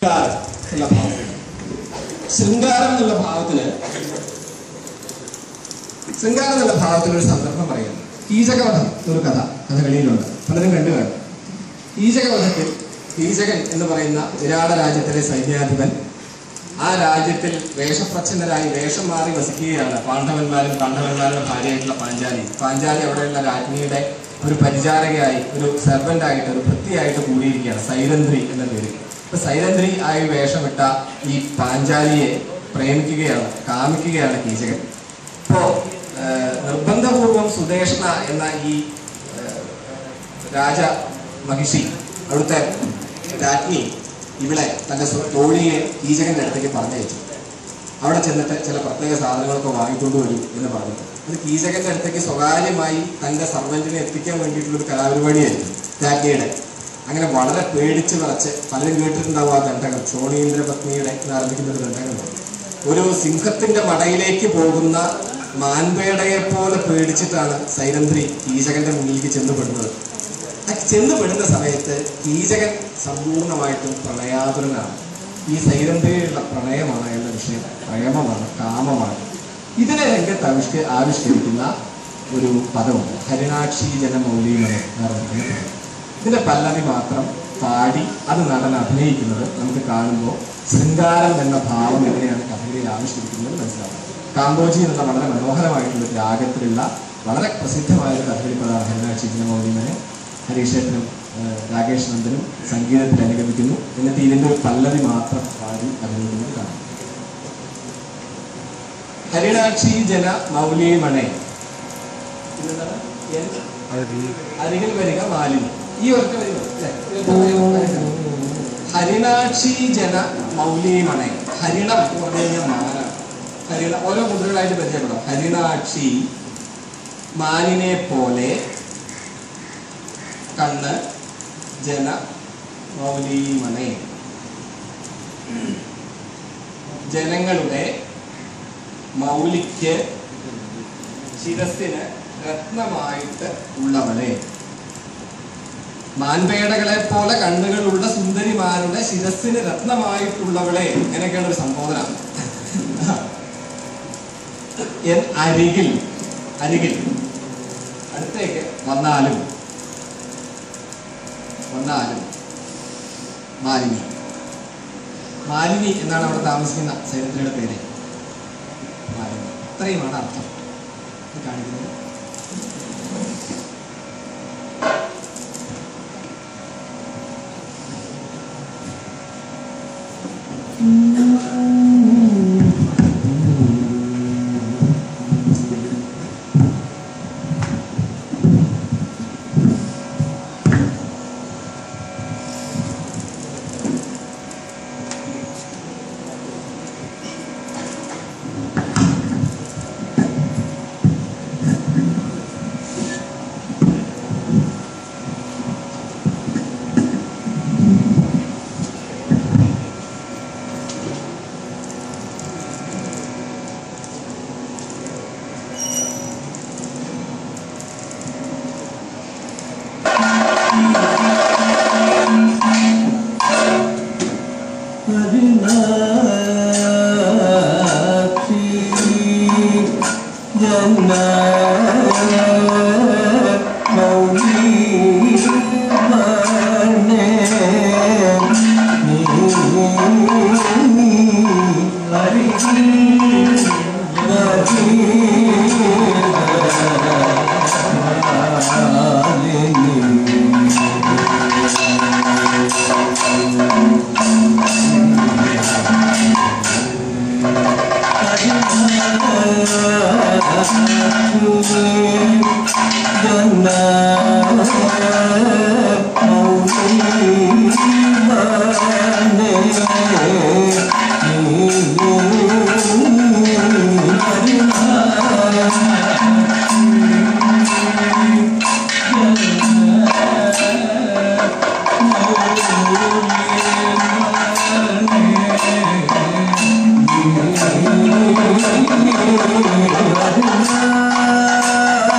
ശൃംഗാരം എന്നുള്ള ഭാവം ശൃംഗാരം എന്നുള്ള ഭാവത്തിന് ശൃംഗാരം എന്നുള്ള ഭാവത്തിന് ഒരു സന്ദർഭം പറയുന്നു കീചകവധം ഒരു കഥ കഥകളിയിലുണ്ട് പലരും കണ്ടു കാണും കീചകവധത്തിൽ കീചകൻ എന്ന് പറയുന്ന വിരാട രാജ്യത്തിലെ സൈന്യാധിപൻ ആ രാജ്യത്തിൽ വേഷപ്രച്ഛന്നരായി വേഷം മാറി വസിക്കുകയാണ് പാണ്ഡവന്മാരും പാണ്ഡവന്മാരുടെ ഭാര്യയായിട്ടുള്ള പാഞ്ചാലി പാഞ്ചാലി അവിടെയുള്ള രാജ്ഞിയുടെ ഒരു പരിചാരകയായി ഒരു സെർവന്റ് ആയിട്ട് ഒരു വൃത്തിയായിട്ട് കൂടിയിരിക്കുകയാണ് സൈരന്ധ്രി എന്ന പേര് ഇപ്പൊ സൈരന്ധ്രി ആയി വേഷമിട്ട ഈ പാഞ്ചാലിയെ പ്രേമിക്കുകയാണ് കാമിക്കുകയാണ് കീചകൻ ഇപ്പോ ഏഹ്, നിർബന്ധപൂർവം സുദേഷ്ണ എന്ന ഈ ഏഹ്, രാജ മഹിഷി അവിടുത്തെ രാജ്ഞി ഇവിടെ തന്റെ സ്വ- തോഴിയെ കീചകന്റെ അടുത്തേക്ക് പറഞ്ഞയച്ചു അവിടെ ചെന്നിട്ട് ചില പ്രത്യേക സാധനങ്ങളൊക്കെ വാങ്ങിക്കൊണ്ടു വരൂ എന്ന് പറഞ്ഞു അത് കീചകന്റെ അടുത്തേക്ക് സ്വകാര്യമായി തന്റെ സർവന്റിനെ എത്തിക്കാൻ വേണ്ടിയിട്ടുള്ള ഒരു കലാപരിപാടിയായിരുന്നു രാജ്ഞിയുടെ അങ്ങനെ വളരെ പേടിച്ച് വിറച്ച് പലരും കേട്ടിട്ടുണ്ടാവും ആ ഘണ്ടകം ക്ഷോണീന്ദ്ര പത്നിയുടെ എന്ന് ആരംഭിക്കുന്ന ഒരു ഘണ്ടകമുണ്ട് ഒരു സിംഹത്തിന്റെ മടയിലേക്ക് പോകുന്ന മാൻപേടയെ പോലെ പേടിച്ചിട്ടാണ് സൈരന്ധ്രി കീചകന്റെ മുന്നിലേക്ക് ചെന്നുപെടുന്നത് ആ ചെന്നുപെടുന്ന സമയത്ത് കീചകൻ സമ്പൂർണ്ണമായിട്ടും പ്രണയാതുരനാണ് ഈ സൈരന്ധ്രിയുള്ള പ്രണയമാണ് എന്ന വിഷയം പ്രേമമാണ് കാമമാണ് ഇതിനെ രംഗത്ത് ആവിഷ്ക ആവിഷ്കരിക്കുന്ന ഒരു പദമുണ്ട് ഹരിണാക്ഷി ജനമൗലീമനെ ആരംഭിക്കുന്ന പദം ഇതിന്റെ പല്ലവി മാത്രം പാടി അത് നടൻ അഭിനയിക്കുന്നത് നമുക്ക് കാണുമ്പോൾ ശൃംഗാരം എന്ന ഭാവം എങ്ങനെയാണ് കഥകളിൽ ആവിഷ്കരിക്കുന്നത് മനസ്സിലാവും കാമ്പോജി എന്ന വളരെ മനോഹരമായിട്ടുള്ള ഒരു രാഗത്തിലുള്ള വളരെ പ്രസിദ്ധമായ ഒരു കഥകളി പദമാണ് ഹരിനാക്ഷി ജനമൗലിമനെ ഹരീഷേട്ടനും ഏഹ്, രാകേഷ് നന്ദനും സംഗീതത്തിൽ അനുഗമിക്കുന്നു എന്നിട്ട് ഇതിന്റെ ഒരു പല്ലവി മാത്രം പാടി അഭിനയിക്കുന്നത് കാണാം ഹരിണാക്ഷി ജന മൗലിമണെ ഇതെന്താണ്? എൻ- അരികിൽ വരിക മാലിനി ഈ ഒറ്റ വരി മതി, അല്ലേ? ഹരിണാക്ഷി ജന മൗലിമണെ ഹരിണം എന്ന് പറഞ്ഞു കഴിഞ്ഞാൽ മാനാണ് ഹരിണ ഓരോ മുദ്രകളായിട്ട് പരിചയപ്പെടാം ഹരിണാക്ഷി മാനിനെ പോലെ കണ്ണ് ജന മൗലിമണെ ജനങ്ങളുടെ മൗലിക്ക് ശിരസിന് രത്നമായിട്ട് ഉള്ളവളെ മാൻപേടകളെ പോലെ കണ്ണുകളുള്ള സുന്ദരിമാരുടെ ശിരസിന് രത്നമായിട്ടുള്ളവളെ ഇങ്ങനെയൊക്കെയാണ് ഒരു സംബോധന എൻ അരികിൽ അരികിൽ അടുത്തേക്ക് വന്നാലും വന്നാലും മാലിനി മാലിനി എന്നാണ് അവിടെ താമസിക്കുന്ന സൈനികരുടെ പേര് മാലിനി ഇത്രയുമാണ് അർത്ഥം ഇത് കാണിക്കുന്നത് Thank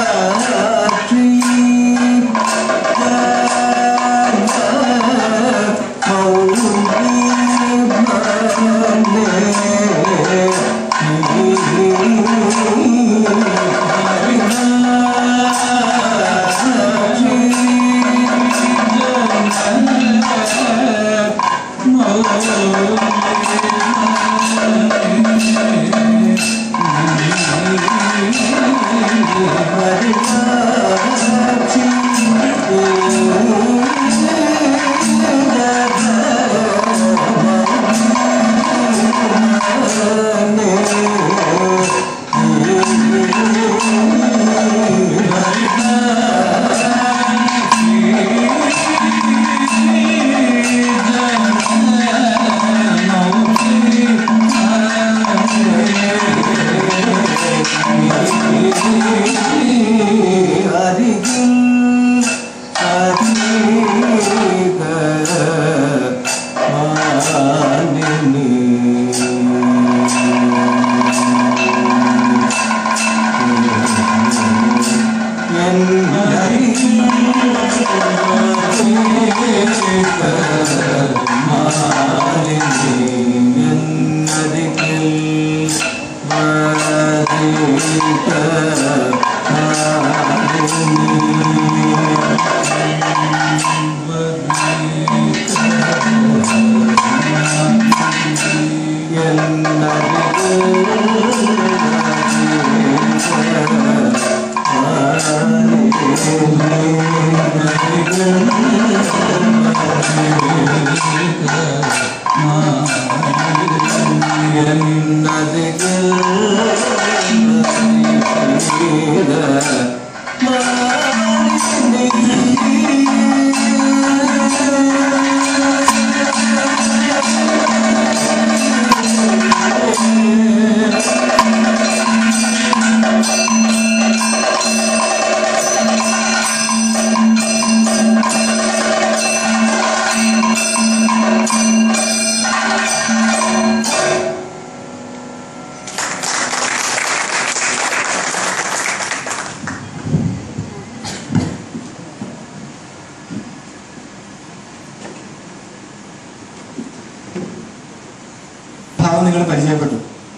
ഭാവം നിങ്ങൾ പരിചയപ്പെട്ടു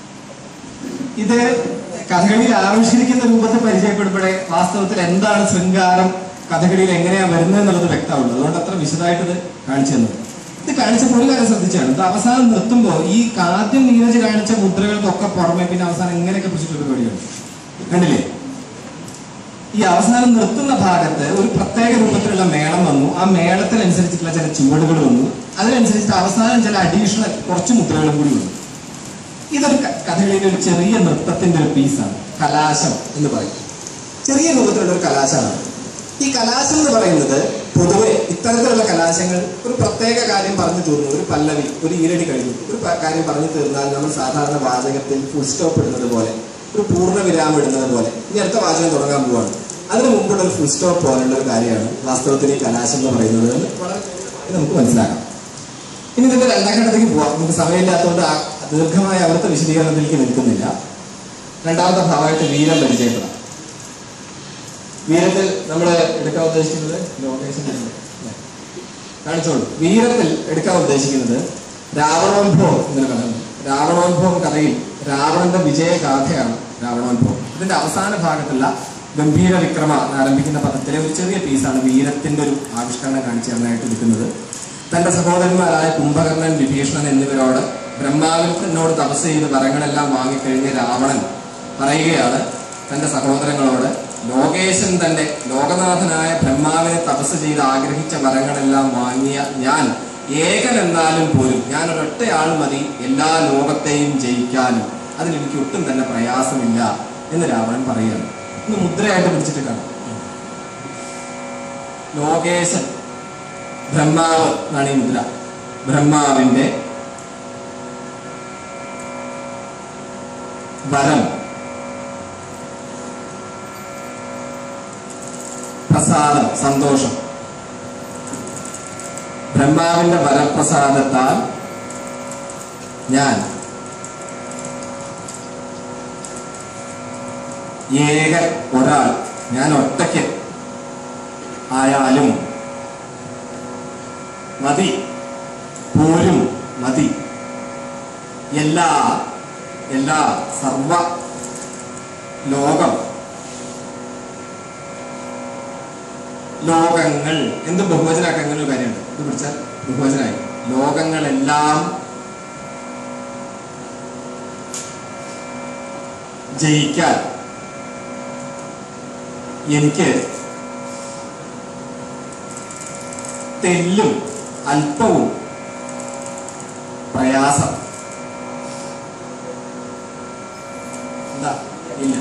ഇത് കഥകളിയിൽ ആവിഷ്കരിക്കുന്ന രൂപത്തിൽ പരിചയപ്പെടുമ്പോഴേ വാസ്തവത്തിൽ എന്താണ് ശൃംഗാരം കഥകളിയിൽ എങ്ങനെയാ വരുന്നത് എന്നുള്ളത് വ്യക്തമുള്ളൂ അതുകൊണ്ട് അത്ര വിശദമായിട്ട് ഇത് കാണിച്ചു തന്നത് ഇത് കാണിച്ചപ്പോൾ ഒരു കാര്യം ശ്രദ്ധിച്ചാണ് ഇത് അവസാനം നിർത്തുമ്പോൾ ഈ ആദ്യം നീരജ് കാണിച്ച മുദ്രകൾക്കൊക്കെ പുറമെ പിന്നെ അവസാനം ഇങ്ങനെയൊക്കെ പിടിച്ചിട്ടൊരു പരിപാടിയാണ് കണ്ടില്ലേ ഈ അവസാനം നിർത്തുന്ന ഭാഗത്ത് ഒരു പ്രത്യേക രൂപത്തിലുള്ള മേളം വന്നു ആ മേളത്തിനനുസരിച്ചിട്ടുള്ള ചില ചുവടുകൾ വന്നു അതിനനുസരിച്ചിട്ട് അവസാനം ചില അഡീഷണൽ കുറച്ച് മുദ്രകളും കൂടി വന്നു ഇതൊരു ക- കഥകളിയിലെ ഒരു ചെറിയ നൃത്തത്തിന്റെ ഒരു പീസാണ് കലാശം എന്ന് പറയും ചെറിയ രൂപത്തിലുള്ള ഒരു കലാശമാണ് ഈ കലാശം എന്ന് പറയുന്നത് പൊതുവെ ഇത്തരത്തിലുള്ള കലാശങ്ങൾ ഒരു പ്രത്യേക കാര്യം പറഞ്ഞു തീർന്നു ഒരു പല്ലവി ഒരു ഈരടി കഴിഞ്ഞു ഒരു പ- കാര്യം പറഞ്ഞു തീർന്നാൽ നമ്മൾ സാധാരണ വാചകത്തിൽ ഫുൾ സ്റ്റോപ്പ് ഇടുന്നത് പോലെ ഒരു പൂർണ്ണ വിരാമം ഇടുന്നത് പോലെ ഇനി അടുത്ത വാചകം തുടങ്ങാൻ പോവാണ് അതിന് മുമ്പുള്ള ഒരു ഫുൾ സ്റ്റോപ്പ് പോലുള്ള ഒരു കാര്യമാണ് വാസ്തവത്തിൽ ഈ കലാശം എന്ന് പറയുന്നത് എന്ന് വളരെ ഇത് നമുക്ക് മനസ്സിലാക്കാം ഇനി ഇതിന്റെ രണ്ടാം ഘട്ടത്തേക്ക് പോവാം നമുക്ക് സമയമില്ലാത്തതുകൊണ്ട് ആ ദീർഘമായ അവിടുത്തെ വിശദീകരണത്തിലേക്ക് നിൽക്കുന്നില്ല രണ്ടാമത്തെ ഭാഗമായിട്ട് വീരം പരിചയപ്പെടാം വീരത്തിൽ നമ്മൾ എടുക്കാൻ ഉദ്ദേശിക്കുന്നത് ലൊക്കേഷൻ കാണിച്ചോളൂ വീരത്തിൽ എടുക്കാൻ ഉദ്ദേശിക്കുന്നത് രാവണോത്ഭവം എന്നൊരു കഥയുണ്ട് രാവണോത്ഭവം കഥയിൽ രാവണന്റെ വിജയഗാഥയാണ് രാവണോത്ഭവം ഇതിന്റെ അവസാന ഭാഗത്തുള്ള ഗംഭീര വിക്രമ എന്ന് ആരംഭിക്കുന്ന പദത്തിലെ ഒരു ചെറിയ പീസാണ് വീരത്തിന്റെ ഒരു ആവിഷ്കരണം കാണിച്ചു തന്നായിട്ട് എടുക്കുന്നത് തന്റെ സഹോദരന്മാരായ കുംഭകർണൻ വിഭീഷണൻ എന്നിവരോട് ബ്രഹ്മാവിനോട് തപസ് ചെയ്ത് വരങ്ങളെല്ലാം വാങ്ങിക്കഴിഞ്ഞ രാവണൻ പറയുകയാണ് തന്റെ സഹോദരങ്ങളോട് ലോകേശൻ തന്റെ ലോകനാഥനായ ബ്രഹ്മാവിനെ തപസ് ചെയ്ത് ആഗ്രഹിച്ച വരങ്ങളെല്ലാം വാങ്ങിയ ഞാൻ ഏകൻ എന്നാലും പോലും ഞാൻ ഒരൊറ്റയാൾ മതി എല്ലാ ലോകത്തെയും ജയിക്കാനും അതിലെനിക്ക് ഒട്ടും തന്നെ പ്രയാസമില്ല എന്ന് രാവണൻ പറയുകയാണ് ഇന്ന് മുദ്രയായിട്ട് പിടിച്ചിട്ട് കാണാം ലോകേശൻ ബ്രഹ്മാവ് എന്നാണ് ഈ മുദ്ര ബ്രഹ്മാവിന്റെ വരം പ്രസാദം സന്തോഷം ബ്രഹ്മാവിന്റെ വരപ്രസാദത്താൽ ഞാൻ ഏക ഒരാൾ ഞാൻ ഒറ്റയ്ക്ക് ആയാലും മതി പോരും മതി എല്ലാ എല്ലാ സർവ ലോകം ലോകങ്ങൾ എന്ത് ബഹുവചനാക്കാൻ അങ്ങനെ ഒരു കാര്യമുണ്ട് ഇത് പിടിച്ചാൽ ബഹുവചനായി ലോകങ്ങളെല്ലാം ജയിക്കാൻ എനിക്ക് തെല്ലും അല്പവും പ്രയാസം എന്താ ഇല്ല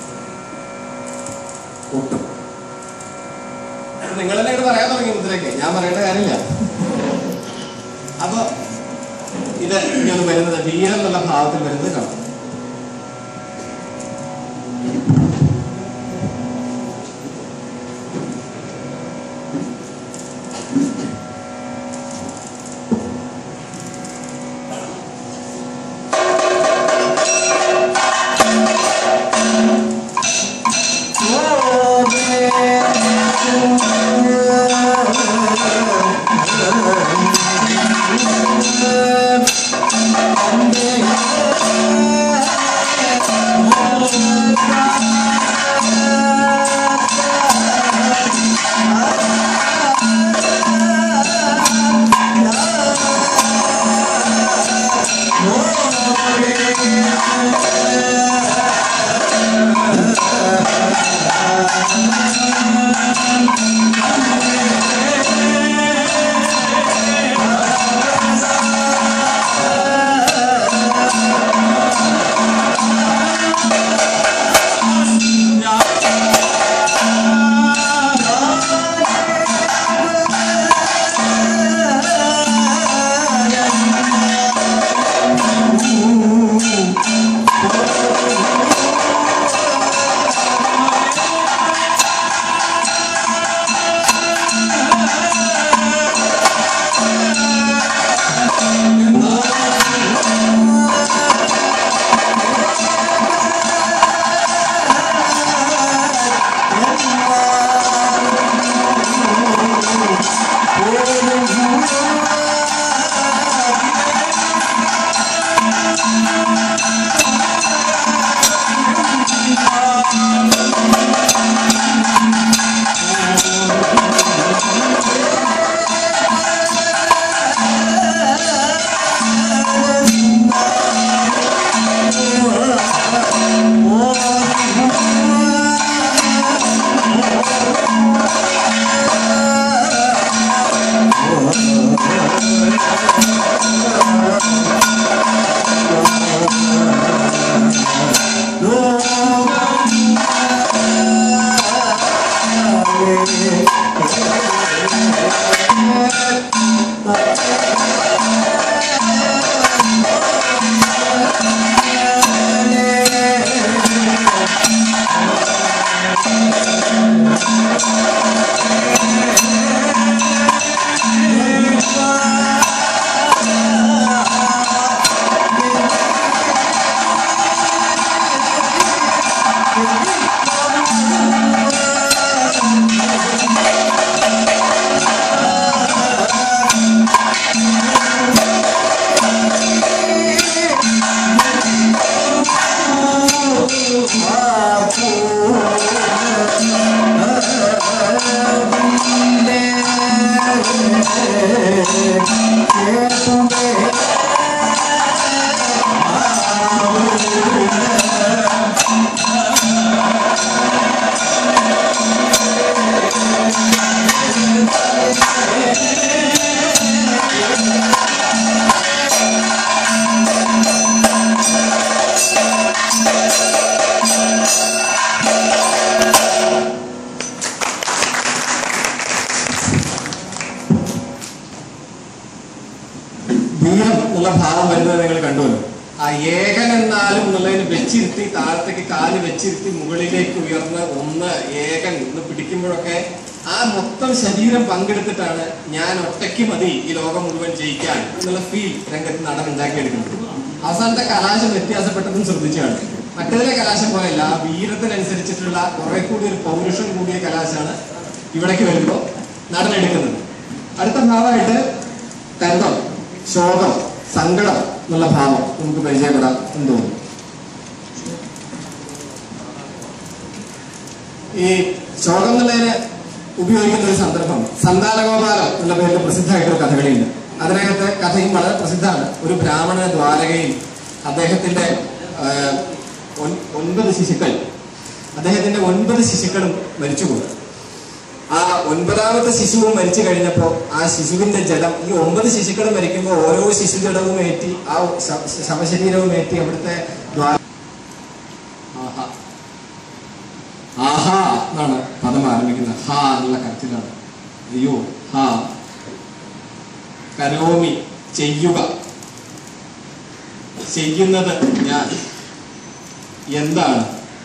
ഒട്ടും നിങ്ങൾ തന്നെ ഇത് പറയാൻ തുടങ്ങി മുദ്രയ്ക്ക് ഞാൻ പറയേണ്ട കാര്യമില്ല അപ്പൊ ഇത് ഇനി ഒന്ന് വരുന്നത് വീരം എന്നുള്ള ഭാവത്തിൽ വരുന്നത് കാണാം വീരം എന്നുള്ള ഭാവം വരുന്നത് നിങ്ങൾ കണ്ടുവല്ലോ ആ ഏകൻ എന്നാലും എന്നുള്ളതിന് വെച്ചിരുത്തി താഴത്തേക്ക് കാല് വെച്ചിരുത്തി മുകളിലേക്ക് ഉയർന്ന് ഒന്ന് ഏകൻ എന്ന് പിടിക്കുമ്പോഴൊക്കെ ആ മൊത്തം ശരീരം പങ്കെടുത്തിട്ടാണ് ഞാൻ ഒറ്റയ്ക്ക് മതി ഈ ലോകം മുഴുവൻ ജയിക്കാൻ എന്നുള്ള ഫീൽ രംഗത്ത് നടൻ ഉണ്ടാക്കിയെടുക്കുന്നത് അവസാനത്തെ കലാശം വ്യത്യാസപ്പെട്ടതും ശ്രദ്ധിച്ചാണ് മറ്റേതിലെ കലാശം പോലെയല്ല ആ വീരത്തിനനുസരിച്ചിട്ടുള്ള കുറെ കൂടി ഒരു പൗരുഷം കൂടിയ കലാശാണ് ഇവിടേക്ക് വരുമ്പോൾ നടനെടുക്കുന്നത് അടുത്ത ഭാവമായിട്ട് കരുതം ശോകം സങ്കടം എന്നുള്ള ഭാവം നമുക്ക് പരിചയപ്പെടാം എന്ന് തോന്നുന്നു ഈ ശോകം എന്നുള്ളതിന് ഉപയോഗിക്കുന്ന ഒരു സന്ദർഭം സന്താനഗോപാലം എന്നുള്ള പേരിൽ പ്രസിദ്ധമായിട്ടൊരു കഥകളിയുണ്ട് അതിനകത്ത് കഥയും വളരെ പ്രസിദ്ധമാണ് ഒരു ബ്രാഹ്മണ ദ്വാരകയിൽ അദ്ദേഹത്തിന്റെ ആ, ഒൻ- ഒൻപത് ശിശുക്കൾ അദ്ദേഹത്തിന്റെ ഒൻപത് ശിശുക്കളും മരിച്ചുപോയി ആ ഒൻപതാമത്തെ ശിശുവും മരിച്ചു കഴിഞ്ഞപ്പോൾ ആ ശിശുവിന്റെ ജഡം ഈ ഒമ്പത് ശിശുക്കൾ മരിക്കുമ്പോൾ ഓരോ ശിശു ജഡവും ഏറ്റി ആ ശ- ശവശരീരവും ഏറ്റി അവിടുത്തെ ദ്വാര ആഹാ ആഹാ എന്നാണ് പദം ആരംഭിക്കുന്നത് ഹാ എന്നുള്ള കരച്ചിലാണ് അയ്യോ ഹാ കരോമി ചെയ്യുക ചെയ്യുന്നത് ഞാൻ എന്താണ്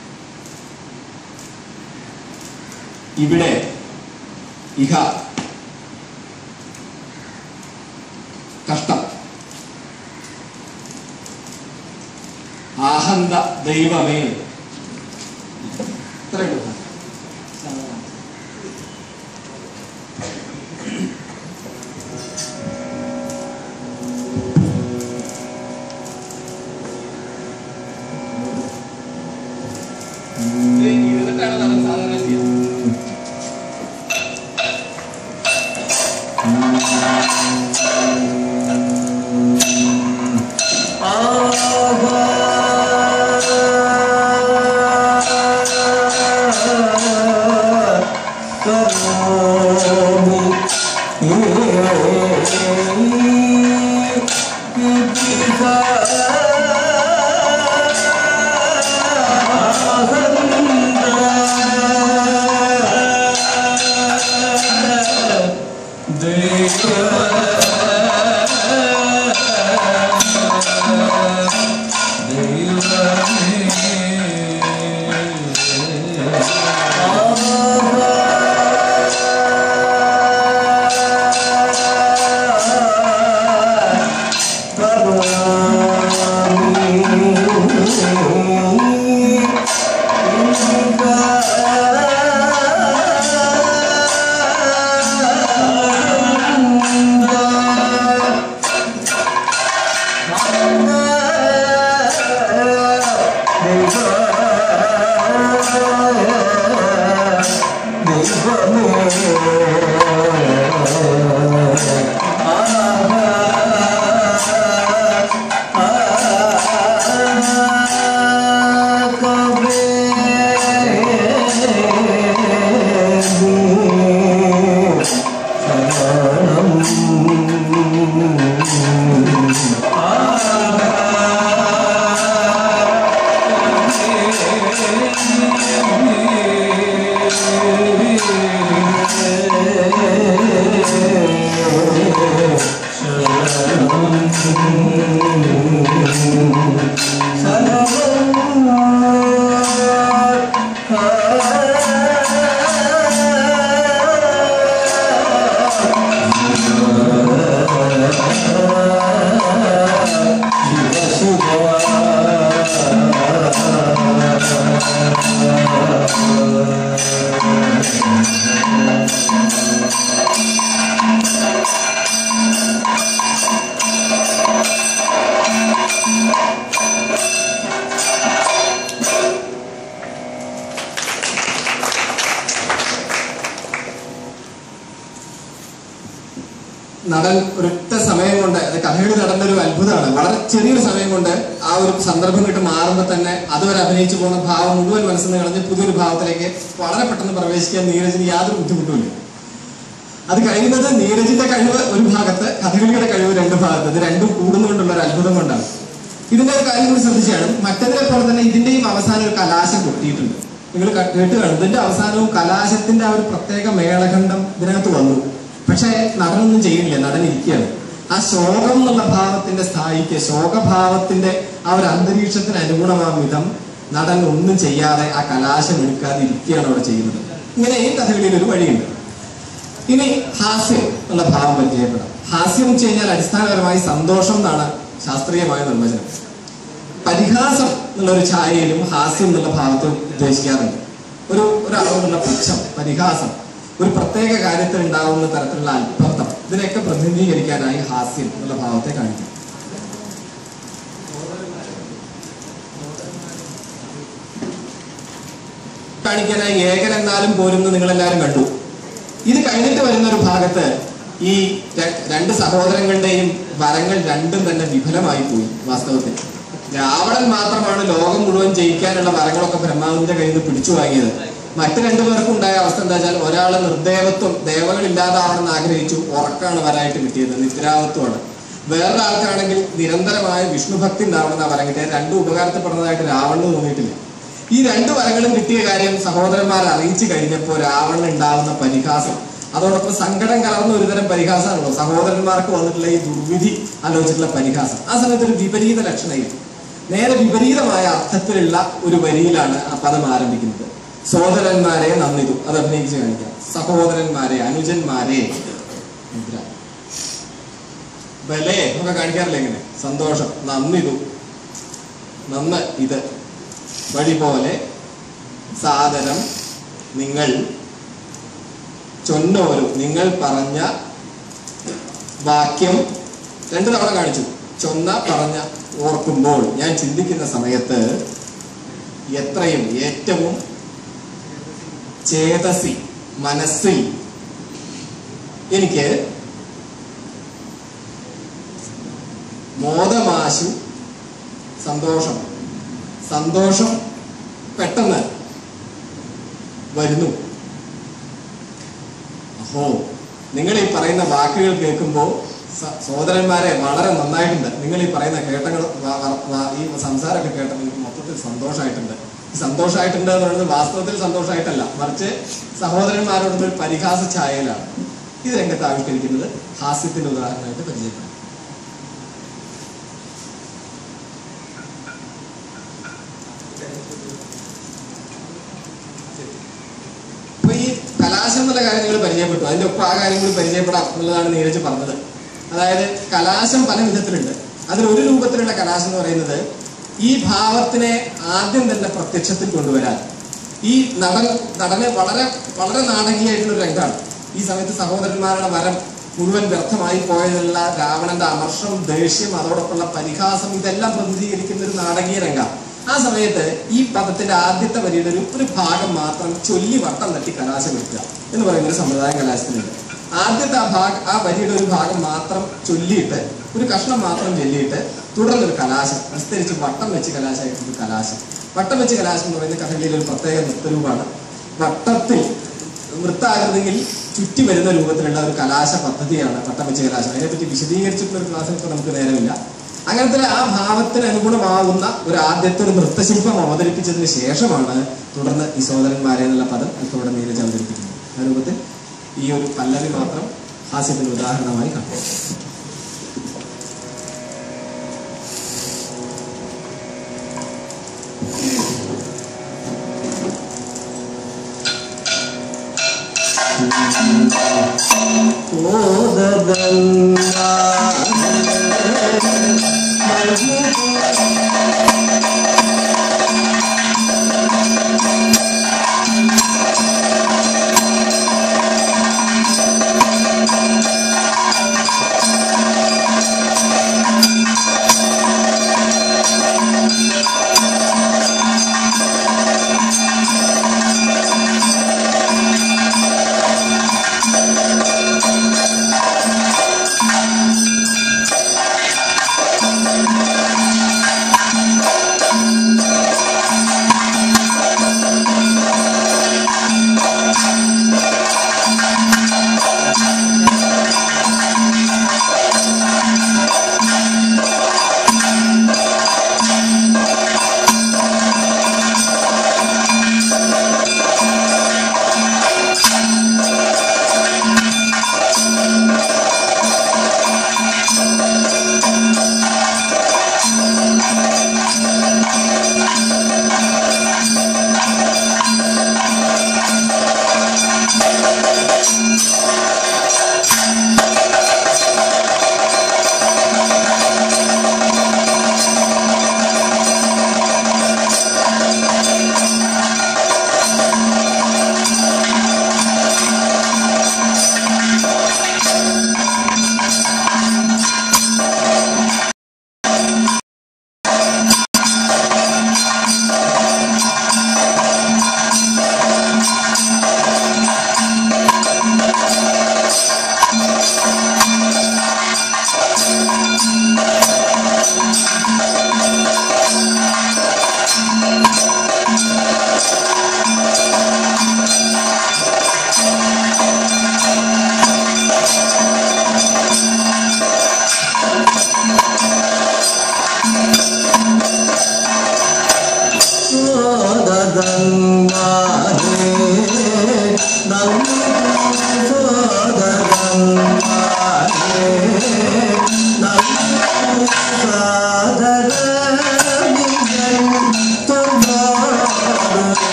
ഇവിടെ ഇഹ കഷ്ടം ആഹന്ത ദൈവമേ ഇത്രയുള്ളൂ സാർ. ഇത് ഇരുന്നിട്ടാണ് നടൻ സാധാരണ ചെയ്യുന്നത് നടൻ ഒരൊറ്റ സമയം കൊണ്ട് അത് കഥകളി നടന്ന ഒരു അത്ഭുതമാണ് വളരെ ചെറിയൊരു സമയം കൊണ്ട് ആ ഒരു സന്ദർഭം കിട്ട് മാറുമ്പോൾ തന്നെ അതുവരെ അഭിനയിച്ചു പോകുന്ന ഭാവം മുഴുവൻ മനസ്സിൽ നിന്ന് കളഞ്ഞ് പുതിയൊരു ഭാവത്തിലേക്ക് വളരെ പെട്ടെന്ന് പ്രവേശിക്കാൻ നീരജിന് യാതൊരു ബുദ്ധിമുട്ടുമില്ല അത് കഴിയുന്നത് നീരജിന്റെ കഴിവ് ഒരു ഭാഗത്ത് കഥകളിയുടെ കഴിവ് രണ്ട് ഭാഗത്ത് ഇത് രണ്ടും കൂടുന്നുകൊണ്ടുള്ള ഒരു അത്ഭുതം കൊണ്ടാണ് ഇതിന്റെ ഒരു കാര്യം കൂടി ശ്രദ്ധിച്ചാണ് മറ്റതിനെ പോലെ തന്നെ ഇതിന്റെയും അവസാനം ഒരു കലാശം കൊട്ടിയിട്ടുണ്ട് നിങ്ങൾ ക- കേട്ട് കാണും ഇതിന്റെ അവസാനവും കലാശത്തിന്റെ ആ ഒരു പ്രത്യേക മേളഖണ്ഡം ഇതിനകത്ത് വന്നു പക്ഷേ നടനൊന്നും ചെയ്യുന്നില്ല നടൻ ഇരിക്കുകയാണ് ആ ശോകം എന്നുള്ള ഭാവത്തിന്റെ സ്ഥായിക്ക് ശോകഭാവത്തിന്റെ ആ ഒരു അന്തരീക്ഷത്തിന് അനുഗുണമാം വിധം നടൻ ഒന്നും ചെയ്യാതെ ആ കലാശം എടുക്കാതെ ഇരിക്കുകയാണ് അവിടെ ചെയ്യുന്നത് ഇങ്ങനെ ഈ കഥകളിൽ ഒരു വഴിയുണ്ട് ഇനി ഹാസ്യം എന്നുള്ള ഭാവം പരിചയപ്പെടാം ഹാസ്യം വെച്ച് കഴിഞ്ഞാൽ അടിസ്ഥാനപരമായി സന്തോഷം എന്നാണ് ശാസ്ത്രീയമായ നിർവചനം പരിഹാസം എന്നുള്ള ഒരു ഛായയിലും ഹാസ്യം എന്നുള്ള ഭാവത്തെ ഉദ്ദേശിക്കാറുണ്ട് ഒരു ഒരു അളവിലുള്ള പുച്ഛം പരിഹാസം ഒരു പ്രത്യേക കാര്യത്തിൽ ഉണ്ടാകുന്ന തരത്തിലുള്ള അല്പർത്ഥം ഇതിനെയൊക്കെ പ്രതിനിധീകരിക്കാനായി ഹാസ്യം എന്നുള്ള ഭാവത്തെ കാണിക്കും കാണിക്കാനായി ഏകൻ എന്നാലും പോരുന്നു നിങ്ങൾ എല്ലാവരും കണ്ടു ഇത് കഴിഞ്ഞിട്ട് വരുന്ന ഒരു ഭാഗത്ത് ഈ ര- രണ്ട് സഹോദരങ്ങളുടെയും വരങ്ങൾ രണ്ടും തന്നെ വിഫലമായി പോയി വാസ്തവത്തിൽ രാവണൻ മാത്രമാണ് ലോകം മുഴുവൻ ജയിക്കാനുള്ള വരങ്ങളൊക്കെ ബ്രഹ്മാവിന്റെ കയ്യിൽ നിന്ന് പിടിച്ചു വാങ്ങിയത് മറ്റു രണ്ടു പേർക്കും ഉണ്ടായ അവസ്ഥ എന്താ വെച്ചാൽ ഒരാള് നിർദ്ദേവത്വം ദേവകൾ ഇല്ലാതാവണമെന്ന് ആഗ്രഹിച്ചു ഉറക്കാണ് വരായിട്ട് കിട്ടിയത് നിദ്രാവത്വമാണ് വേറൊരാൾക്കാണെങ്കിൽ നിരന്തരമായ വിഷ്ണുഭക്തി ഉണ്ടാവണമെന്ന് വരം കിട്ടിയത് രണ്ടും ഉപകാരത്തിൽപ്പെടുന്നതായിട്ട് രാവണന് തോന്നിയിട്ടില്ല ഈ രണ്ട് വരങ്ങളും കിട്ടിയ കാര്യം സഹോദരന്മാർ അറിയിച്ചു കഴിഞ്ഞപ്പോൾ രാവണന് ഉണ്ടാവുന്ന പരിഹാസം അതോടൊപ്പം സങ്കടം കലർന്ന ഒരുതരം പരിഹാസമാണല്ലോ സഹോദരന്മാർക്ക് വന്നിട്ടുള്ള ഈ ദുർവിധി ആലോചിച്ചിട്ടുള്ള പരിഹാസം ആ സമയത്ത് ഒരു വിപരീത ലക്ഷണയിൽ നേരെ വിപരീതമായ അർത്ഥത്തിലുള്ള ഒരു വരിയിലാണ് ആ പദം ആരംഭിക്കുന്നത് സോദരന്മാരെ നന്ദിതു അത് അഭിനയിച്ച് കാണിക്കാം സഹോദരന്മാരെ അനുജന്മാരെ മുദ്ര ബലേ ഒക്കെ കാണിക്കാറില്ല ഇങ്ങനെ സന്തോഷം നന്ദിതു നന്ന് ഇത് വഴി പോലെ സാദരം നിങ്ങൾ ചൊന്നോരും നിങ്ങൾ പറഞ്ഞ വാക്യം രണ്ടു തവണ കാണിച്ചു ചൊന്ന പറഞ്ഞ ഓർക്കുമ്പോൾ ഞാൻ ചിന്തിക്കുന്ന സമയത്ത് എത്രയും ഏറ്റവും ചേതസി മനസ്സിൽ എനിക്ക് മോദമാശു സന്തോഷം സന്തോഷം പെട്ടെന്ന് വരുന്നു അഹോ നിങ്ങൾ ഈ പറയുന്ന വാക്കുകൾ കേൾക്കുമ്പോൾ സ- സഹോദരന്മാരെ വളരെ നന്നായിട്ടുണ്ട് നിങ്ങൾ ഈ പറയുന്ന കേട്ടങ്ങൾ വ- വ- വ- ഈ സംസാരമൊക്കെ കേട്ടപ്പോൾ എനിക്ക് മൊത്തത്തിൽ സന്തോഷമായിട്ടുണ്ട് ഈ സന്തോഷമായിട്ടുണ്ട് എന്ന് പറയുന്നത് വാസ്തവത്തിൽ സന്തോഷമായിട്ടല്ല മറിച്ച് സഹോദരന്മാരോടുള്ള ഒരു പരിഹാസ ഛായയിലാണ് ഇത് രംഗത്ത് ആവിഷ്കരിക്കുന്നത് ഹാസ്യത്തിന്റെ ഉദാഹരണമായിട്ട് പരിചയപ്പെടും അപ്പൊ ഈ കലാശം എന്നുള്ള കാര്യം നിങ്ങൾ പരിചയപ്പെട്ടു അതിന്റെ ഒപ്പം ആ കാര്യം കൂടി പരിചയപ്പെടാം എന്നുള്ളതാണ് നീരജ് പറഞ്ഞത് അതായത് കലാശം പല വിധത്തിലുണ്ട് അതിൽ ഒരു രൂപത്തിലുള്ള കലാശം എന്ന് പറയുന്നത് ഈ ഭാവത്തിനെ ആദ്യം തന്നെ പ്രത്യക്ഷത്തിൽ കൊണ്ടുവരാൻ ഈ നടൻ നടന് വളരെ വളരെ നാടകീയമായിട്ടുള്ള ഒരു രംഗമാണ് ഈ സമയത്ത് സഹോദരന്മാരുടെ വരം മുഴുവൻ വ്യർത്ഥമായി പോയതിലുള്ള രാവണന്റെ അമർഷം ദേഷ്യം അതോടൊപ്പമുള്ള പരിഹാസം ഇതെല്ലാം പ്രതിനിധീകരിക്കുന്ന ഒരു നാടകീയ രംഗം ആ സമയത്ത് ഈ പദത്തിന്റെ ആദ്യത്തെ വരിയുടെ ഒരു ഒരു ഭാഗം മാത്രം ചൊല്ലി വട്ടം തട്ടി കലാശം വെക്കുക എന്ന് പറയുന്ന ഒരു സമ്പ്രദായം കലാശത്തിലുണ്ട് ആദ്യത്തെ ആ ഭാഗ ആ വരിയുടെ ഒരു ഭാഗം മാത്രം ചൊല്ലിയിട്ട് ഒരു കഷ്ണം മാത്രം ചൊല്ലിയിട്ട് തുടർന്ന് ഒരു കലാശം വിസ്തരിച്ച് വട്ടം വെച്ച് കലാശമായിട്ടുള്ള ഒരു കലാശം വട്ടം വെച്ച് കലാശം എന്ന് പറയുന്ന കഥകളിയിൽ ഒരു പ്രത്യേക നൃത്തരൂപമാണ് വട്ടത്തിൽ വൃത്താകൃതിയിൽ ചുറ്റി വരുന്ന രൂപത്തിലുള്ള ഒരു കലാശ പദ്ധതിയാണ് വട്ടം വെച്ച് കലാശം അതിനെപ്പറ്റി വിശദീകരിച്ചിട്ടുള്ള ഒരു ക്ലാസ്സിൽ ഇപ്പോൾ നമുക്ക് നേരമില്ല അങ്ങനത്തെ ആ ഭാവത്തിന് അനുഗുണമാകുന്ന ഒരു ആദ്യത്തെ ഒരു നൃത്തശില്പം അവതരിപ്പിച്ചതിന് ശേഷമാണ് തുടർന്ന് ഈ സോദരന്മാരെ എന്നുള്ള പദം ഇപ്പോൾ ഇവിടെ നീരജ് അവതരിപ്പിക്കുന്നത് ആ രൂപത്തിൽ ഈ ഒരു പല്ലവി മാത്രം ഹാസ്യത്തിന് ഉദാഹരണമായി കാണാം ും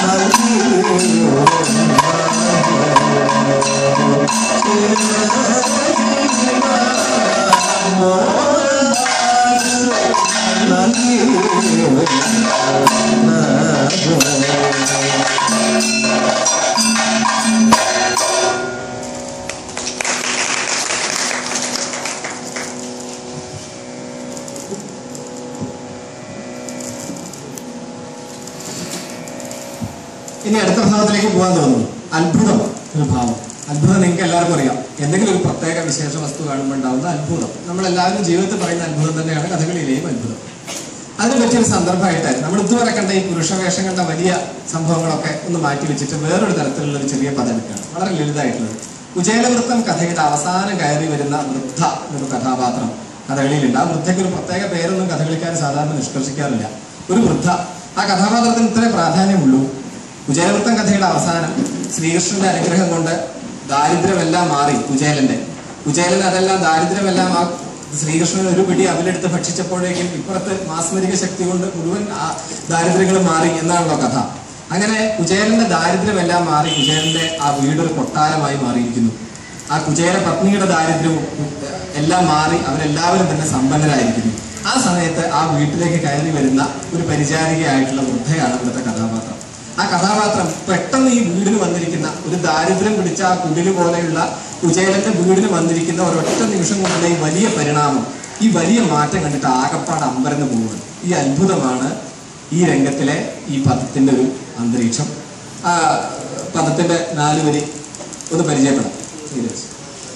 ഇനി അടുത്ത ഭാഗത്തിലേക്ക് പോകാൻ തോന്നുന്നു അത്ഭുതം ഒരു ഭാവം അത്ഭുതം നിങ്ങൾക്ക് എല്ലാവർക്കും അറിയാം എന്തെങ്കിലും ഒരു പ്രത്യേക വിശേഷ വസ്തു കാണുമ്പോൾ ഉണ്ടാവുന്ന അത്ഭുതം നമ്മളെല്ലാവരും ജീവിതത്തിൽ പറയുന്ന അത്ഭുതം തന്നെയാണ് കഥകളിയിലെയും അത്ഭുതം അതിനെ പറ്റിയൊരു സന്ദർഭമായിട്ട് നമ്മൾ ഇതുവരെ കണ്ട ഈ പുരുഷവേഷം കണ്ട വലിയ സംഭവങ്ങളൊക്കെ ഒന്ന് മാറ്റി വെച്ചിട്ട് വേറൊരു തരത്തിലുള്ള ഒരു ചെറിയ പദം എടുക്കുകയാണ് വളരെ ലളിതമായിട്ടുള്ളത് കുചേലവൃത്തം കഥയുടെ അവസാനം കയറി വരുന്ന വൃദ്ധ എന്നൊരു കഥാപാത്രം കഥകളിയിലുണ്ട് ആ വൃദ്ധയ്ക്ക് ഒരു പ്രത്യേക പേരൊന്നും കഥകളിക്കാർ സാധാരണ നിഷ്കർഷിക്കാറില്ല ഒരു വൃദ്ധ ആ കഥാപാത്രത്തിന് ഇത്രേ പ്രാധാന്യമുള്ളൂ കുചേലവൃത്തം കഥയുടെ അവസാനം ശ്രീകൃഷ്ണന്റെ അനുഗ്രഹം കൊണ്ട് ദാരിദ്ര്യമെല്ലാം മാറി കുചേലന്റെ കുചേലൻ അതെല്ലാം ദാരിദ്ര്യമെല്ലാം ആ ശ്രീകൃഷ്ണൻ ഒരു പിടി അവലെടുത്ത് ഭക്ഷിച്ചപ്പോഴേക്കും ഇപ്പുറത്ത് മാസ്മരിക ശക്തി കൊണ്ട് മുഴുവൻ ആ ദാരിദ്ര്യങ്ങളും മാറി എന്നാണല്ലോ കഥ അങ്ങനെ കുചേലന്റെ ദാരിദ്ര്യമെല്ലാം മാറി കുചേലന്റെ ആ വീടൊരു കൊട്ടാരമായി മാറിയിരിക്കുന്നു ആ കുചേല പത്നിയുടെ ദാരിദ്ര്യവും എല്ലാം മാറി അവരെല്ലാവരും തന്നെ സമ്പന്നരായിരിക്കുന്നു ആ സമയത്ത് ആ വീട്ടിലേക്ക് കയറി വരുന്ന ഒരു പരിചാരികയായിട്ടുള്ള വൃദ്ധയാണ് ഇവിടുത്തെ കഥാപാത്രം ആ കഥാപാത്രം പെട്ടെന്ന് ഈ വീടിന് വന്നിരിക്കുന്ന ഒരു ദാരിദ്ര്യം പിടിച്ച ആ കുടില് പോലെയുള്ള കുചേലന്റെ വീടിന് വന്നിരിക്കുന്ന ഒരൊറ്റ നിമിഷം കൊണ്ടുള്ള ഈ വലിയ പരിണാമം ഈ വലിയ മാറ്റം കണ്ടിട്ട് ആകപ്പാട് അമ്പരന്ന് പോവുകയാണ് ഈ അത്ഭുതമാണ് ഈ രംഗത്തിലെ ഈ പദത്തിന്റെ ഒരു അന്തരീക്ഷം ആ പദത്തിന്റെ നാല് വരി ഒന്ന് പരിചയപ്പെടാം നീരജ്.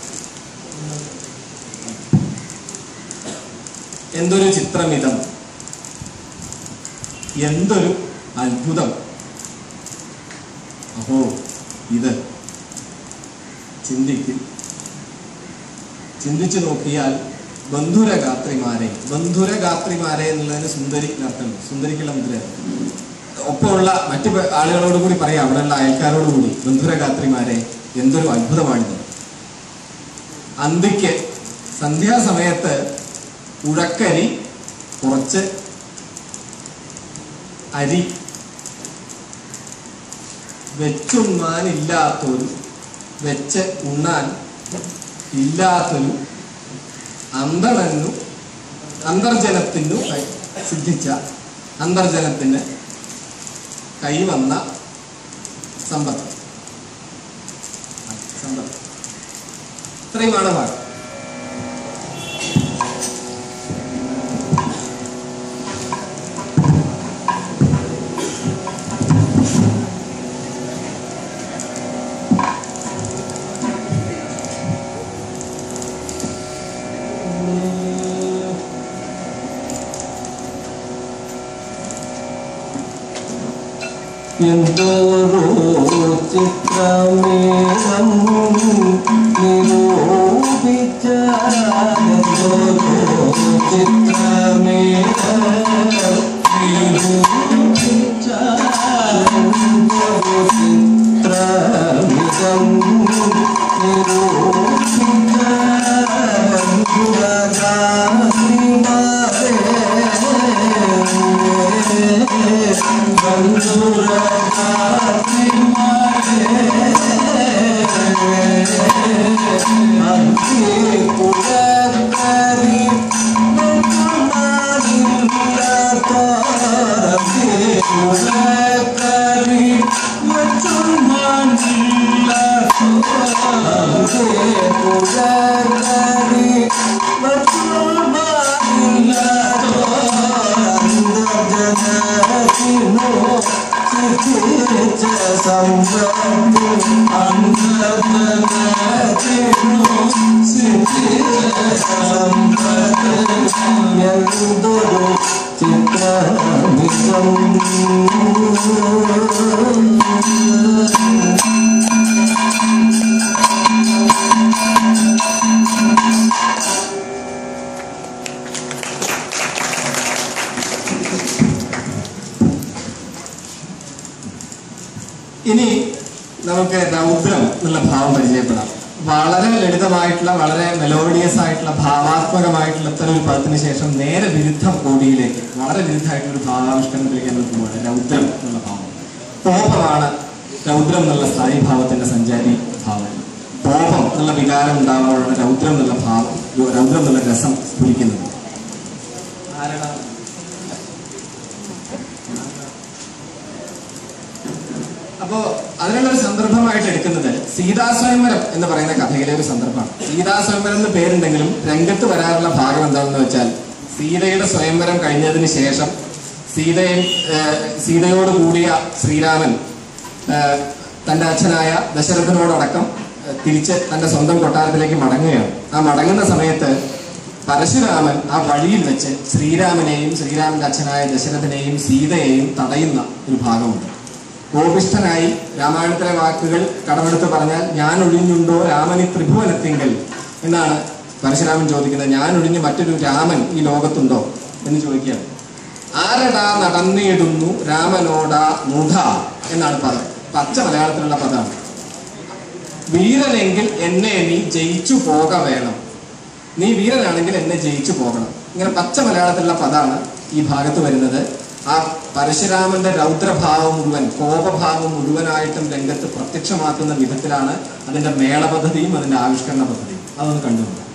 എന്തൊരു ചിത്രമിതം എന്തൊരു അത്ഭുതം അപ്പോ ഇത് ചിന്തിക്കും ചിന്തിച്ചു നോക്കിയാൽ ബന്ധുരഗാത്രിമാരെ ബന്ധുരഗാത്രിമാരെ എന്നുള്ളതിന് സുന്ദരി അർത്ഥം സുന്ദരിക്കുള്ള മുദ്ര ഒപ്പമുള്ള മറ്റു പേ- ആളുകളോട് കൂടി പറയാം അവിടെയുള്ള അയൽക്കാരോട് കൂടി ബന്ധുരഗാത്രിമാരെ എന്തൊരു അത്ഭുതമാണിത് അന്തിക്ക് സന്ധ്യാസമയത്ത് ഉഴക്കരി കുറച്ച് അരി വെച്ചുണ്ണാൻ ഇല്ലാത്തൊരു വെച്ച് ഉണ്ണാൻ ഇല്ലാത്തൊരു അന്തണനു അന്തർജനത്തിനു കൈ- സിദ്ധിച്ച അന്തർജനത്തിന് കൈവന്ന സമ്പത്ത് സമ്പത്ത് ഇത്രയുമാണ് ഭാഗം എന്തോരോ ചിത്രമേളം നിരൂപിച്ച എന്തോരോ ചിത്രമേളം നിരൂപിച്ച എന്തോരോ ചിത്രമിതം നിരൂപിച്ച ചിത്രം ഇനി നമുക്ക് രൗദ്രം എന്നുള്ള ഭാവം പരിചയപ്പെടാം വളരെ ലളിതമായിട്ടുള്ള വളരെ മെലോഡിയസ് ആയിട്ടുള്ള ഭാവാത്മകമായിട്ടുള്ള ഇത്തരം ഒരു പദത്തിന് ശേഷം നേരെ വിരുദ്ധ കോടിയിലേക്ക് വളരെ വിരുദ്ധമായിട്ടുള്ള ഒരു ഭാവാവിഷ്കരണത്തിലേക്ക് നമ്മൾ പോവുകയാണ് രൗദ്രം എന്നുള്ള ഭാവം കോപമാണ് രൗദ്രം എന്നുള്ള സ്ഥായീഭാവത്തിന്റെ സഞ്ചാരി ഭാവം കോപം എന്നുള്ള വികാരം ഉണ്ടാകുമ്പോഴാണ് രൗദ്രം എന്നുള്ള ഭാവം രൗദ്രം എന്നുള്ള രസം സ്ഫുരിക്കുന്നത് അപ്പോ അതിനുള്ള ഒരു സന്ദർഭമായിട്ട് എടുക്കുന്നത് സീതാസ്വയംവരം എന്ന് പറയുന്ന കഥയിലെ ഒരു സന്ദർഭമാണ് സീതാസ്വയംവരം എന്ന് പേരുണ്ടെങ്കിലും രംഗത്ത് വരാറുള്ള ഭാഗം എന്താണെന്ന് വെച്ചാൽ സീതയുടെ സ്വയംവരം കഴിഞ്ഞതിന് ശേഷം സീതയും ഏഹ്, സീതയോട് കൂടിയ ശ്രീരാമൻ ഏഹ്, തന്റെ അച്ഛനായ ദശരഥനോടടക്കം ഏഹ്, തിരിച്ച് തന്റെ സ്വന്തം കൊട്ടാരത്തിലേക്ക് മടങ്ങുകയാണ് ആ മടങ്ങുന്ന സമയത്ത് പരശുരാമൻ ആ വഴിയിൽ വെച്ച് ശ്രീരാമനെയും ശ്രീരാമന്റെ അച്ഛനായ ദശരഥനെയും സീതയെയും തടയുന്ന ഒരു ഭാഗമുണ്ട് കോപിഷ്ഠനായി രാമായണത്തിലെ വാക്കുകൾ കടമെടുത്ത് പറഞ്ഞാൽ ഞാൻ ഒഴിഞ്ഞുണ്ടോ രാമനി ത്രിഭുവനത്തിങ്കൽ എന്നാണ് പരശുരാമൻ ചോദിക്കുന്നത് ഞാൻ ഒഴിഞ്ഞ് മറ്റൊരു രാമൻ ഈ ലോകത്തുണ്ടോ എന്ന് ചോദിക്കുകയാണ് ആരടാ നടന്നിടുന്നു രാമനോടാ മുധ എന്നാണ് പദം പച്ച മലയാളത്തിലുള്ള പദമാണ് വീരനെങ്കിൽ എന്നെ നീ ജയിച്ചു പോക വേണം നീ വീരനാണെങ്കിൽ എന്നെ ജയിച്ചു പോകണം ഇങ്ങനെ പച്ച മലയാളത്തിലുള്ള പദമാണ് ഈ ഭാഗത്ത് വരുന്നത് ആ പരശുരാമന്റെ രൗദ്രഭാവം മുഴുവൻ കോപഭാവം മുഴുവനായിട്ടും രംഗത്ത് പ്രത്യക്ഷമാക്കുന്ന വിധത്തിലാണ് അതിന്റെ മേള പദ്ധതിയും അതിന്റെ ആവിഷ്കരണ പദ്ധതിയും അതൊന്ന് കണ്ടുകൊണ്ട്